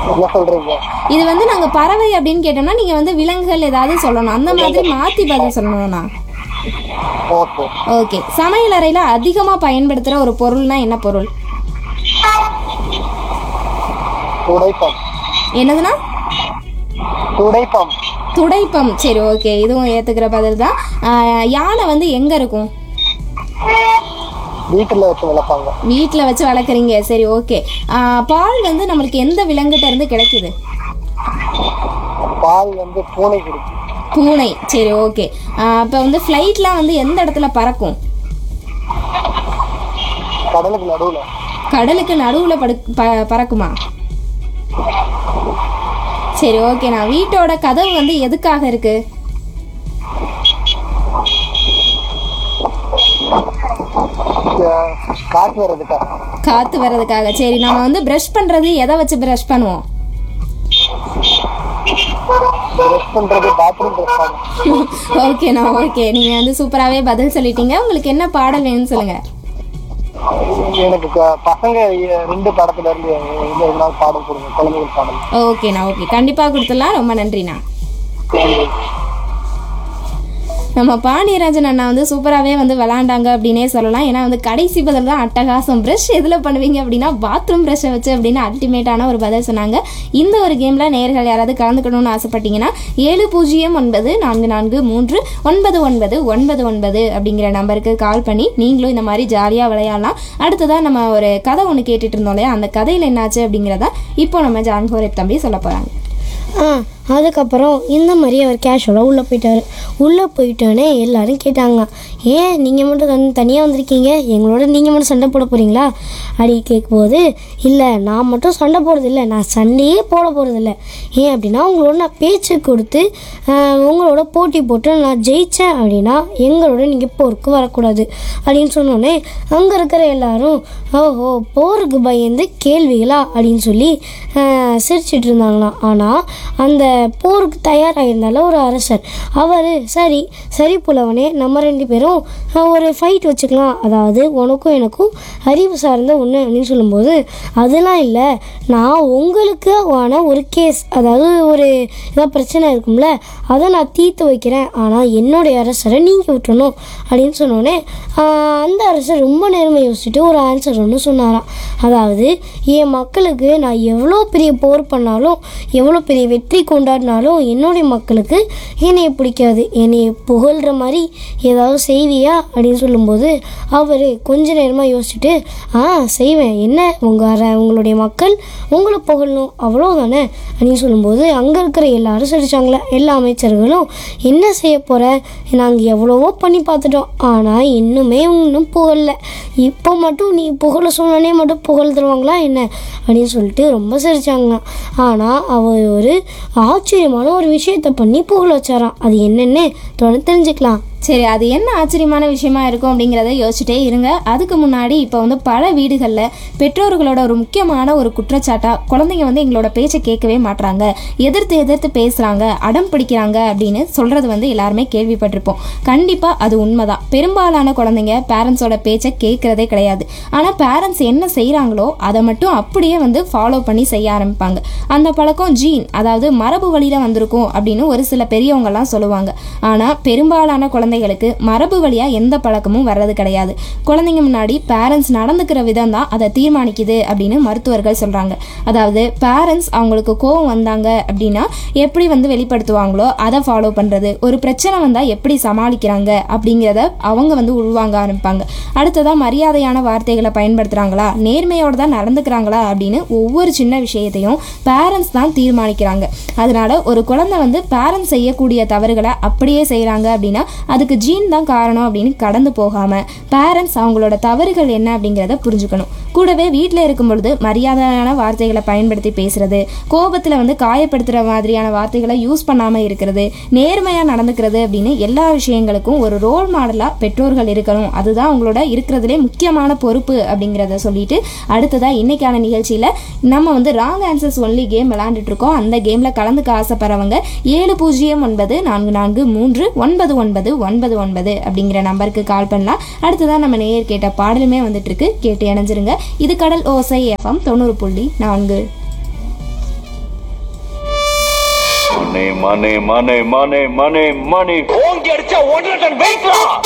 என்ன சொல்றீங்க இது வந்து நாங்க பறவை அப்படின்னு கேட்டோம்னா நீங்க வந்து விலங்குகள் ஏதாவது சொல்லணும் அந்த மாதிரி மாத்தி பதில் சொல்லணும்ண்ணா ஓகே ஓகே சமையல் அறையில அதிகமா பயன்படுத்துற ஒரு பொருள்னா என்ன பொருள் துடைப்பம் என்னதுன்னா துடைப்பம் துடைப்பம் சரி ஓகே இதுவும் ஏத்துக்கிற பதில் தான் ஆஹ், யானை வந்து எங்க இருக்கும் வீட்டுல வச்சு வளர்ப்பாங்க வீட்டில் வச்சு வளர்க்குறீங்க சரி ஓகே பால் வந்து நம்மளுக்கு எந்த விலங்குகிட்ட இருந்து கிடைக்குது பால் வந்து பூனை குடிக்கும் பூனை சரி ஓகே இப்போ வந்து ஃப்ளைட்லாம் வந்து எந்த இடத்துல பறக்கும் கடலுக்கு நடுவுல கடலுக்கு நடுவில் படு ப பறக்குமா சரி ஓகே நான் வீட்டோட கதவு வந்து எதுக்காக இருக்கு அஹ் காற்று வர்றதுக்கா காத்து வர்றதுக்காக சரி நம்ம வந்து ப்ரஷ் பண்றது எதை வச்சு ப்ரஷ் பண்ணுவோம் ப்ரெஷ் பண்றது பாத்ரூம் ப்ரெஷ் ஆகும் ஓகேண்ணா ஓகே நீங்க வந்து சூப்பராகவே பதில் சொல்லிட்டீங்க உங்களுக்கு என்ன பாடல் வேணும்னு சொல்லுங்க எனக்கு க- பசங்க இ- ரெண்டு படத்துல இருந்து எந்த எதனால பாடம் கொடுங்க குழந்தைகள் பாடல் ஓகேண்ணா ஓகே கண்டிப்பாக கொடுத்துடலாம் ரொம்ப நன்றிண்ணா நம்ம பாண்டியராஜன் அண்ணா வந்து சூப்பராகவே வந்து விளாண்டாங்க அப்படின்னே சொல்லலாம் ஏன்னா வந்து கடைசி பதில் தான் அட்டகாசம் ப்ரஷ் எதில் பண்ணுவீங்க அப்படின்னா பாத்ரூம் ப்ரஷ்ஷை வச்சு அப்படின்னு அல்டிமேட்டான ஒரு பதில் சொன்னாங்க இந்த ஒரு கேமில் நேர்கள் யாராவது கலந்துக்கணும்னு ஆசைப்பட்டீங்கன்னா ஏழு பூஜ்ஜியம் ஒன்பது நான்கு நான்கு மூன்று ஒன்பது ஒன்பது ஒன்பது ஒன்பது அப்படிங்கிற நம்பருக்கு கால் பண்ணி நீங்களும் இந்த மாதிரி ஜாலியாக விளையாடலாம் அடுத்ததாக நம்ம ஒரு கதை ஒன்று கேட்டுட்டு இருந்தோம் இல்லையா அந்த கதையில் என்னாச்சு அப்படிங்கிறத இப்போ நம்ம ஜான் ஹோரேப் தம்பி சொல்ல போகிறாங்க ஆ அதுக்கப்புறம் இந்த மாதிரி அவர் கேஷுவலாக உள்ளே போயிட்டார் உள்ளே போயிட்டோன்னே எல்லாரும் கேட்டாங்க ஏன் நீங்கள் மட்டும் தனி தனியாக வந்திருக்கீங்க எங்களோட நீங்கள் மட்டும் சண்டை போட போகிறீங்களா அப்படி கேட்கும்போது இல்லை நான் மட்டும் சண்டை போடுறதில்ல நான் சண்டையே போட போகிறதில்ல ஏன் அப்படின்னா உங்களோட நான் பேச்சு கொடுத்து ஆ, உங்களோட போட்டி போட்டு நான் ஜெயித்தேன் அப்படின்னா எங்களோட நீங்கள் போருக்கு வரக்கூடாது அப்படின்னு சொன்னோடனே அங்கே இருக்கிற எல்லாரும் ஓஹோ போருக்கு பயந்து கேள்விகளா அப்படின்னு சொல்லி ஆஹ், சிரிச்சிட்டு இருந்தாங்களாம் ஆனால் அந்த போருக்கு தயாராகிருந்தால ஒரு அரசர் அவர் சரி சரி புலவனே நம்ம ரெண்டு பேரும் ஆஹ், ஒரு ஃபைட் வச்சுக்கலாம் அதாவது உனக்கும் எனக்கும் அறிவு சார்ந்த ஒன்று அப்படின்னு சொல்லும்போது அதெல்லாம் இல்லை நான் உங்களுக்கு ஆன ஒரு கேஸ் அதாவது ஒரு ஏதாவது பிரச்சனை இருக்கும்ல அதை நான் தீர்த்து வைக்கிறேன் ஆனால் என்னுடைய அரசரை நீங்கள் விட்டுறணும் அப்படின்னு சொன்னோடனே ஆஹ், அந்த அரசர் ரொம்ப நேர்மை யோசிச்சுட்டு ஒரு ஆன்சர் ஒன்று சொன்னாராம் அதாவது என் மக்களுக்கு நான் எவ்வளோ பெரிய போர் பண்ணாலும் எவ்வளோ பெரிய வெற்றி கொண்டாடினாலும் என்னுடைய மக்களுக்கு என்னைய பிடிக்காது என்னைய புகழ்கிற மாதிரி ஏதாவது செய்வியா அப்படின்னு சொல்லும்போது அவர் கொஞ்ச நேரமாக யோசிச்சுட்டு ஆ செய்வேன் என்ன உங்கள் அர உங்களுடைய மக்கள் உங்களை புகழணும் அவ்வளோதானே அப்படின்னு சொல்லும்போது அங்கே இருக்கிற எல்லாரும் சிரிச்சாங்களே எல்லா அமைச்சர்களும் என்ன செய்ய போகிற நாங்கள் எவ்வளவோ பண்ணி பார்த்துட்டோம் ஆனால் இன்னுமே இன்னும் புகழல இப்போ மட்டும் நீ புகழ சொன்னனே மட்டும் புகழ் தருவாங்களா என்ன அப்படின்னு சொல்லிட்டு ரொம்ப சிரிச்சாங்களாம் ஆனால் அவர் ஒரு ஆச்சரியமான ஒரு விஷயத்தை பண்ணி புகழ வச்சாராம் அது என்னன்னு தொடர்ந்து தெரிஞ்சுக்கலாம் சரி அது என்ன ஆச்சரியமான விஷயமா இருக்கும் அப்படிங்கிறத யோசிச்சுட்டே இருங்க அதுக்கு முன்னாடி இப்போ வந்து பல வீடுகளில் பெற்றோர்களோட ஒரு முக்கியமான ஒரு குற்றச்சாட்டா குழந்தைங்க வந்து எங்களோட பேச்சை கேட்கவே மாட்றாங்க எதிர்த்து எதிர்த்து பேசுறாங்க அடம் பிடிக்கிறாங்க அப்படின்னு சொல்றது வந்து எல்லாருமே கேள்விப்பட்டிருப்போம் கண்டிப்பா அது உண்மைதான் பெரும்பாலான குழந்தைங்க பேரண்ட்ஸோட பேச்சை கேட்கறதே கிடையாது ஆனா பேரண்ட்ஸ் என்ன செய்றாங்களோ அதை மட்டும் அப்படியே வந்து ஃபாலோ பண்ணி செய்ய ஆரம்பிப்பாங்க அந்த பழக்கம் ஜீன் அதாவது மரபு வழியில வந்திருக்கும் அப்படின்னு ஒரு சில பெரியவங்கலாம் சொல்லுவாங்க ஆனா பெரும்பாலான குழந்தைகளுக்கு மரபு வழியா எந்த பழக்கமும் வர்றது கிடையாது குழந்தைங்க முன்னாடி பேரண்ட்ஸ் நடந்துக்கிற விதம் தான் அதை தீர்மானிக்குது அப்படின்னு மருத்துவர்கள் சொல்றாங்க அதாவது பேரண்ட்ஸ் அவங்களுக்கு கோவம் வந்தாங்க அப்படின்னா எப்படி வந்து வெளிப்படுத்துவாங்களோ அதை ஃபாலோ பண்றது ஒரு பிரச்சனை வந்தா எப்படி சமாளிக்கிறாங்க அப்படிங்கிறத அவங்க வந்து உள்வாங்க ஆரம்பிப்பாங்க அடுத்ததா மரியாதையான வார்த்தைகளை பயன்படுத்துறாங்களா நேர்மையோட தான் நடந்துக்கிறாங்களா அப்படின்னு ஒவ்வொரு சின்ன விஷயத்தையும் பேரண்ட்ஸ் தான் தீர்மானிக்கிறாங்க அதனால ஒரு குழந்தை வந்து பேரண்ட்ஸ் செய்யக்கூடிய தவறுகளை அப்படியே செய்றாங்க அப்படின்னா அதுக்கு ஜீன் தான் காரணம் அப்படின்னு கடந்து போகாம பேரண்ட்ஸ் அவங்களோட தவறுகள் என்ன அப்படிங்கிறத புரிஞ்சுக்கணும் கூடவே வீட்டில் இருக்கும் பொழுது மரியாதையான வார்த்தைகளை பயன்படுத்தி பேசுறது கோபத்தில் வந்து காயப்படுத்துகிற மாதிரியான வார்த்தைகளை யூஸ் பண்ணாமல் இருக்கிறது நேர்மையாக நடந்துக்கிறது அப்படின்னு எல்லா விஷயங்களுக்கும் ஒரு ரோல் மாடலாக பெற்றோர்கள் இருக்கணும் அதுதான் அவங்களோட இருக்கிறதுலே முக்கியமான பொறுப்பு அப்படிங்கிறத சொல்லிட்டு அடுத்ததாக இன்னைக்கான நிகழ்ச்சியில் நம்ம வந்து ராங் ஆன்சர்ஸ் ஒன்லி கேம் விளையாண்டுட்டு இருக்கோம் அந்த கேமில் கலந்துக்க ஆசைப்படுறவங்க ஏழு பூஜ்ஜியம் ஒன்பது நான்கு நான்கு மூன்று ஒன்பது ஒன்பது ஒன்பது ஒன்பது அப்படிங்கிற நம்பருக்கு கால் பண்ணலாம் அடுத்ததான் நம்ம நேயர் கேட்ட பாடலுமே வந்துட்டு இருக்கு கேட்டு இணைஞ்சிருங்க இது கடல் ஓசை எஃப்எம் தொண்ணூறு புள்ளி நான்கு மணி மணி மணி மணி மணி மணி ஓங்கி அடிச்சா ஒன்றரை டன் வெயிட்ரா